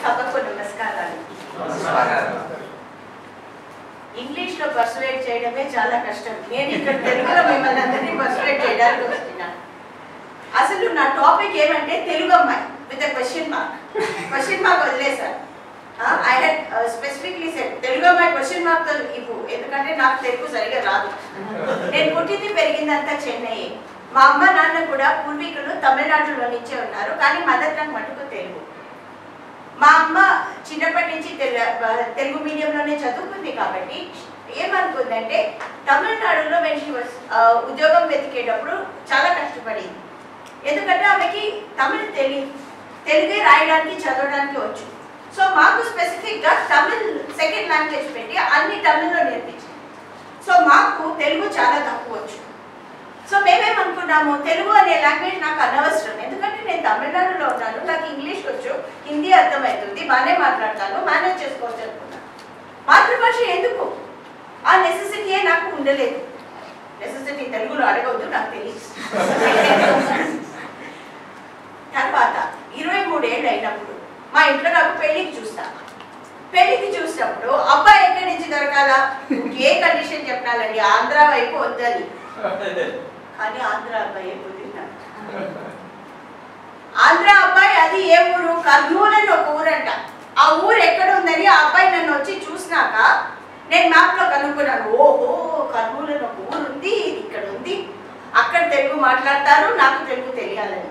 సభకు నమస్కారాలు ఇంగ్లీష్ లో పర్సువేట్ చేయడమే చాలా కష్టం నేను ఇక్కడ తెలుగులో మిమ్మల్ని అందరినీ పర్సువేట్ చేయడానికి వస్తున్నాను అసలు నా టాపిక్ ఏమంటే తెలుగు అమ్మాయి with question mark question mark వదిలేశాను I had specifically set Telugu అమ్మాయి క్వశ్చన్ మార్క్ తో ఇవ్వు ఎందుకంటే నాకు తెలుగు సరిగా రాదు నేను పుట్టింది పెరిగిందంతా చెన్నై మా అమ్మ నాన్న కూడా పూర్వీకులు తమిళనాడులో నుంచే ఉన్నారు కానీ మదర్ టంగ్ మటుకు తెలుగు మా అమ్మ చిన్నప్పటి నుంచి తెలు- తెలుగు మీడియంలోనే చదువుకుంది కాబట్టి ఏమనుకుందంటే తమిళనాడులో వెన్ షీ వాస్ ఉద్యోగం వెతికేటప్పుడు చాలా కష్టపడింది ఎందుకంటే ఆమెకి తమిళ్ తెలియదు తెలుగే రాయడానికి చదవడానికి వచ్చు సో మాకు స్పెసిఫిక్గా తమిళ్ సెకండ్ లాంగ్వేజ్ పెట్టి అన్ని తమిళ్లో నేర్పించింది సో మాకు తెలుగు చాలా తక్కువ వచ్చు సో మేమేమనుకున్నాము తెలుగు అనే లాంగ్వేజ్ నాకు అనవసరం ఎందుకంటే నేను తమిళనాడులో ఉన్నాను నాకు ఇంగ్లీష్ వచ్చు హిందీ అర్థమవుతుంది బాగానే మాట్లాడతాను మేనేజ్ చేసుకోవచ్చు అనుకున్నాను మాతృభాష ఎందుకు ఆ నెసెసిటీయే నాకు ఉండలేదు నెసెసిటీ తెలుగులో అడగవద్దు నాకు తెలియదు తర్వాత ఇరవై మూడేళ్ళు అయినప్పుడు మా ఇంట్లో నాకు పెళ్లికి చూస్తా పెళ్లికి చూసినప్పుడు అబ్బాయి ఎక్కడి నుంచి దొరకాలా ఏ కండిషన్ చెప్పాలండి ఆంధ్ర వైపు వద్దని కానీ ఆంధ్ర అబ్బాయి కుదిరినాడు ఆంధ్ర అబ్బాయి అది ఏ ఊరు కర్నూలు అని ఒక ఊరంట ఆ ఊరు ఎక్కడ ఉందని ఆ అబ్బాయి నన్ను వచ్చి చూసినాక నేను మ్యాప్ లో కనుక్కున్నాను ఓహో కర్నూలు అని ఒక ఊరు ఉంది ఇది ఇక్కడ ఉంది అక్కడ తెలుగు మాట్లాడతారు నాకు తెలుగు తెలియాలని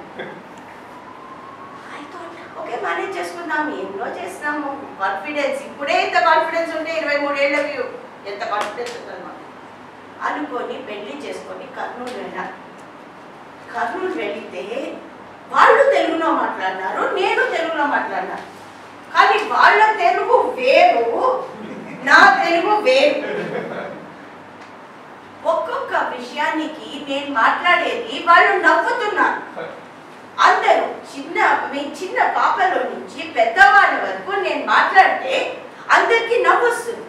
I thought, ఓకే మేనేజ్ చేసుకుందాం ఎన్నో చేసినాము కాన్ఫిడెన్స్ ఇప్పుడే ఇంత కాన్ఫిడెన్స్ ఉంటే ఇరవై మూడేళ్ళకి ఎంత కాన్ఫిడెన్స్ ఉందన్నమాట అనుకొని పెళ్లి చేసుకొని కర్నూలు వెళ్ళా కర్నూలు వెళితే వాళ్ళు తెలుగులో మాట్లాడినారు నేను తెలుగులో మాట్లాడినాను కానీ వాళ్ళ తెలుగు వేరు నా తెలుగు వేరు ఒక్కొక్క విషయానికి నేను మాట్లాడేది వాళ్ళు నవ్వుతున్నారు అందరూ చిన్న మీ చిన్న పాపలో నుంచి పెద్దవాళ్ళ వరకు నేను మాట్లాడితే అందరికీ నవ్వు వస్తుంది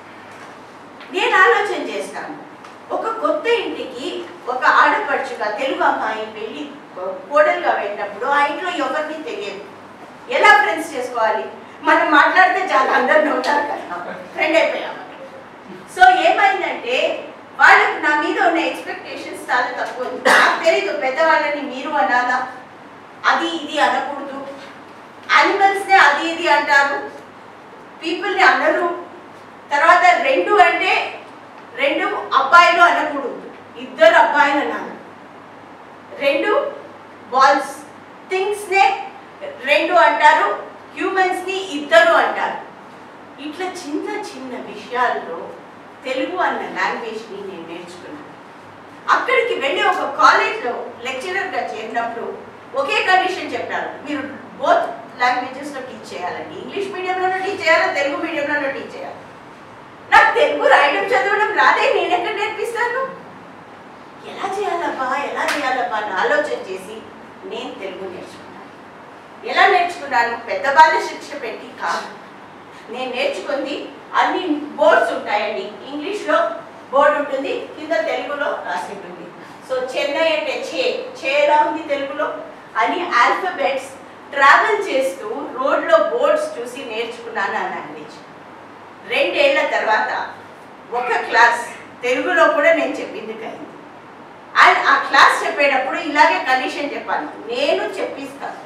నేను ఆలోచన చేస్తాను ఒక కొత్త ఇంటికి ఒక ఆడపడుచుగా తెలుగు అమ్మాయి పెళ్లి కోడలుగా వెళ్ళినప్పుడు ఆ ఇంట్లో ఎవరిని తెలియదు ఎలా ఫ్రెండ్స్ చేసుకోవాలి మనం మాట్లాడితే చాలా అందరు నవ్వుతారు కదా ఫ్రెండ్ అయిపోయాము సో ఏమైందంటే వాళ్ళకి నా మీద ఉన్న ఎక్స్పెక్టేషన్స్ చాలా తక్కువ ఉంది. నాకు తెలీదు పెద్దవాళ్ళని మీరు అనాలా అది ఇది అనకూడదు యానిమల్స్ నే అది ఇది అంటారు పీపుల్ ని అనరు తర్వాత రెండు అంటే రెండు అబ్బాయిలు అనకూడదు ఇద్దరు అబ్బాయిలు అనాలి రెండు బాల్స్ థింగ్స్ నే రెండు అంటారు హ్యూమన్స్ ని ఇద్దరు అంటారు ఇట్లా చిన్న చిన్న విషయాల్లో తెలుగు అన్న లాంగ్వేజ్ ని నేను నేర్చుకున్నాను అక్కడికి వెళ్ళి ఒక కాలేజ్లో లెక్చరర్గా చేరినప్పుడు ఒకే కండిషన్ చెప్పారు మీరు బోత్ లాంగ్వేజెస్ లో టీచ్ చేయాలండి ఇంగ్లీష్ మీడియంలోనూ టీచ్ చేయాలి తెలుగు మీడియంలోనూ టీచ్ చేయాలి నాకు తెలుగు రాయడం చదవడం రాదే నేను ఎక్కడ నేర్పిస్తాను ఎలా చేయాలబ్బా ఎలా చేయాలబ్బా అని ఆలోచన చేసి నేను తెలుగు నేర్చుకున్నాను ఎలా నేర్చుకున్నాను పెద్ద బాల శిక్ష పెట్టి కాదు నేను నేర్చుకుంది అన్ని బోర్డ్స్ ఉంటాయండి ఇంగ్లీష్లో బోర్డు ఉంటుంది కింద తెలుగులో రాసి ఉంటుంది సో చెన్నై అంటే చే చేలా ఉంది తెలుగులో అని ఆల్ఫబెట్స్ ట్రావెల్ చేస్తూ రోడ్లో బోర్డ్స్ చూసి నేర్చుకున్నాను ఆ లాంగ్వేజ్ రెండేళ్ల తర్వాత ఒక క్లాస్ తెలుగులో కూడా నేను చెప్పింది అయింది అండ్ ఆ క్లాస్ చెప్పేటప్పుడు ఇలాగే కండిషన్ చెప్పాను నేను చెప్పిస్తాను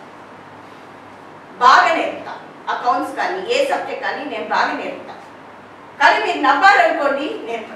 బాగా నేర్పుతా అకౌంట్స్ కానీ ఏ సబ్జెక్ట్ కానీ నేను బాగా నేర్పుతా కానీ మీరు నవ్వాలనుకోండి నేర్పను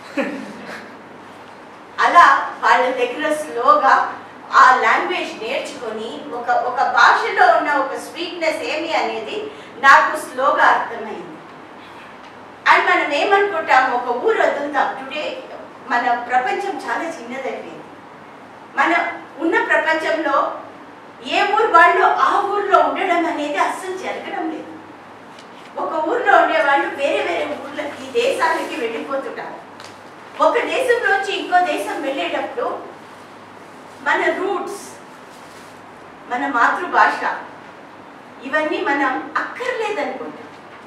అలా వాళ్ళ దగ్గర స్లోగా ఆ లాంగ్వేజ్ నేర్చుకొని ఒక ఒక భాషలో ఉన్న ఒక స్వీట్నెస్ ఏమి అనేది నాకు స్లోగా అర్థమైంది అండ్ మనం ఏమనుకుంటాం ఒక ఊరు వదులుతాం టుడే మన ప్రపంచం చాలా చిన్నదైపోయింది మన ఉన్న ప్రపంచంలో ఏ ఊరు వాళ్ళు ఆ ఊర్లో ఉండడం అనేది అస్సలు జరగడం లేదు ఒక ఊర్లో ఉండే వాళ్ళు వేరే వేరే ఊర్లకి దేశాలకి వెళ్ళిపోతుంటారు ఒక దేశంలోంచి ఇంకో దేశం వెళ్ళేటప్పుడు మన రూట్స్ మన మాతృభాష ఇవన్నీ మనం అక్కర్లేదనుకుంటాం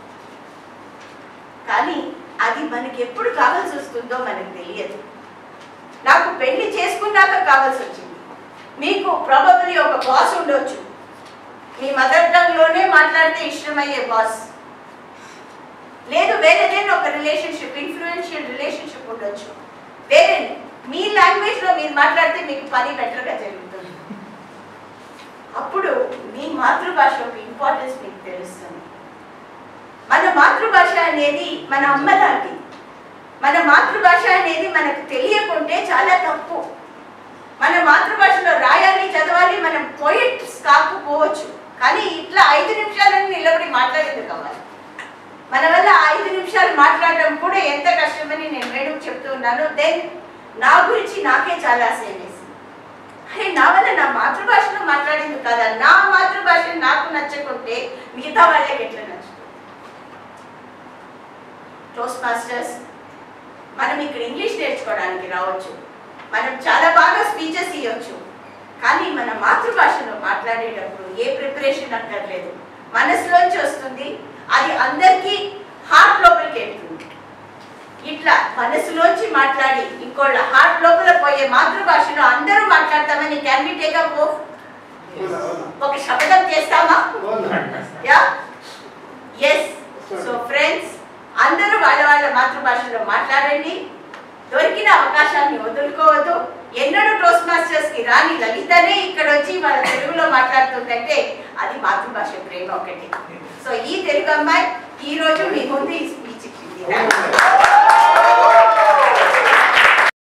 కానీ అది మనకి ఎప్పుడు కావాల్సి వస్తుందో మనకు తెలియదు నాకు పెళ్లి చేసుకున్నాక కావాల్సి వచ్చింది మీకు ప్రాబబ్లీ ఒక బాస్ ఉండొచ్చు మీ మదర్ టంగ్ లోనే మాట్లాడి మాట్లాడితే ఇష్టమయ్యే బాస్ లేదు వేరేదైనా ఒక రిలేషన్షిప్ ఇన్ఫ్లుయెన్షియల్ రిలేషన్షిప్ ఉండొచ్చు వేరే మీ లాంగ్వేజ్ లో మీరు మాట్లాడితే మీకు పని బెటర్ గా జరుగుతుంది అప్పుడు మీ మాతృభాష యొక్క ఇంపార్టెన్స్ మీకు తెలుస్తుంది మన మాతృభాష అనేది మన అమ్మ లాంటిది మన మాతృభాష అనేది మనకు తెలియకుంటే చాలా తప్పు మన మాతృభాషలో రాయాలి చదవాలి మనం పోయిట్స్ కాకపోవచ్చు కానీ ఇట్లా ఐదు నిమిషాలని నిలబడి మాట్లాడేది కావాలి మన వల్ల ఐదు నిమిషాలు మాట్లాడడం కూడా ఎంత కష్టమని నేను మేడం చెప్తూ ఉన్నాను దెన్ నా గురించి నాకే చాలా సేవ్ వేసింది అరే నా వల్ల నా మాతృభాషలో మాట్లాడింది కదా నా మాతృభాష నాకు నచ్చకుంటే మిగతా వాళ్ళకి ఎట్లా నచ్చుతుంది టోస్ట్ మాస్టర్స్ మనం ఇక్కడ ఇంగ్లీష్ నేర్చుకోవడానికి రావచ్చు మనం చాలా బాగా స్పీచెస్ ఇవ్వచ్చు కానీ మన మాతృభాషలో మాట్లాడేటప్పుడు ఏ ప్రిపరేషన్ అక్కర్లేదు మనసులోంచి వస్తుంది అది అందరికీ హార్ట్ లోపలికి వెళ్తుంది ఇట్లా మనసులోంచి మాట్లాడి ఇంకోళ్ళ హార్ట్ లోపల పోయే మాతృభాషలో అందరూ మాట్లాడతామని క్యాన్ బి టేక్ అప్ ఒక శపథం చేస్తామా యా ఎస్ సో ఫ్రెండ్స్ అందరూ వాళ్ళ వాళ్ళ మాతృభాషలో మాట్లాడండి దొరికిన అవకాశాన్ని వదులుకోవద్దు ఎన్నడూ టోస్ట్ మాస్టర్స్ కి రాని లలితనే ఇక్కడ వచ్చి వాళ్ళ తెలుగులో మాట్లాడుతుందంటే అది మాతృభాష ప్రేమ ఒకటి సో ఈ తెలుగు అమ్మాయి ఈ రోజు మీ ముందు ఈ స్పీచ్ ఇచ్చింది